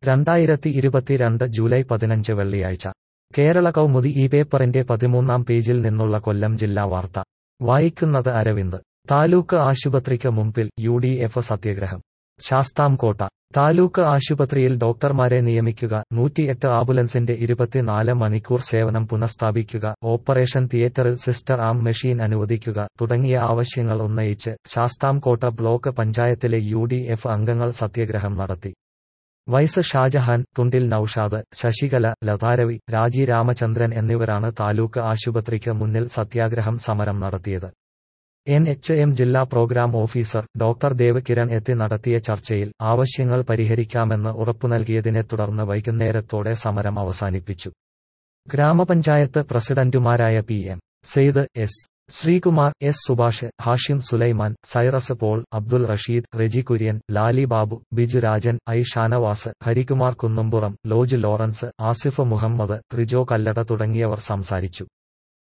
രണ്ടായിരത്തി ഇരുപത്തിരണ്ട് ജൂലൈ പതിനഞ്ച് വെള്ളിയാഴ്ച കേരള കൗമുദി ഈ പേപ്പറിന്റെ പതിമൂന്നാം പേജിൽ നിന്നുള്ള കൊല്ലം ജില്ലാ വാർത്ത വായിക്കുന്നത് അരവിന്ദ് താലൂക്ക് ആശുപത്രിക്ക് മുമ്പിൽ യു ഡി എഫ് സത്യാഗ്രഹം ശാസ്താംകോട്ട താലൂക്ക് ആശുപത്രിയിൽ ഡോക്ടർമാരെ നിയമിക്കുക നൂറ്റിയെട്ട് ആംബുലൻസിന്റെ ഇരുപത്തിനാല് മണിക്കൂർ സേവനം പുനഃസ്ഥാപിക്കുക ഓപ്പറേഷൻ തിയേറ്ററിൽ സിസ്റ്റർ ആം മെഷീൻ അനുവദിക്കുക തുടങ്ങിയ ആവശ്യങ്ങൾ ഉന്നയിച്ച് ശാസ്താംകോട്ട ബ്ലോക്ക് പഞ്ചായത്തിലെ യു ഡി എഫ് അംഗങ്ങൾ സത്യാഗ്രഹം നടത്തി വൈസ് ഷാജഹാൻ തുണ്ടിൽ നൌഷാദ് ശശികല ലതാരവി രാജി രാമചന്ദ്രൻ എന്നിവരാണ് താലൂക്ക് ആശുപത്രിക്ക് മുന്നിൽ സത്യാഗ്രഹം സമരം നടത്തിയത് എൻ എച്ച് എം ജില്ലാ programme officer doctor Dev Kiran എത്തി നടത്തിയ ചർച്ചയിൽ ആവശ്യങ്ങൾ പരിഹരിക്കാമെന്ന് ഉറപ്പു നൽകിയതിനെ തുടർന്ന് വൈകുന്നേരത്തോടെ സമരം അവസാനിപ്പിച്ചു ഗ്രാമപഞ്ചായത്ത് പ്രസിഡന്റുമാരായ P M Sayed S Sreekumar S Subhash Hashim Sulaiman Cyrus Paul Abdul Rasheed Reji Kurian Lali Babu Biju Rajan I Shanavas Harikumar Kunnumpuram ലോജ് ലോറൻസ് ആസിഫ് മുഹമ്മദ് റിജോ കല്ലട തുടങ്ങിയവർ സംസാരിച്ചു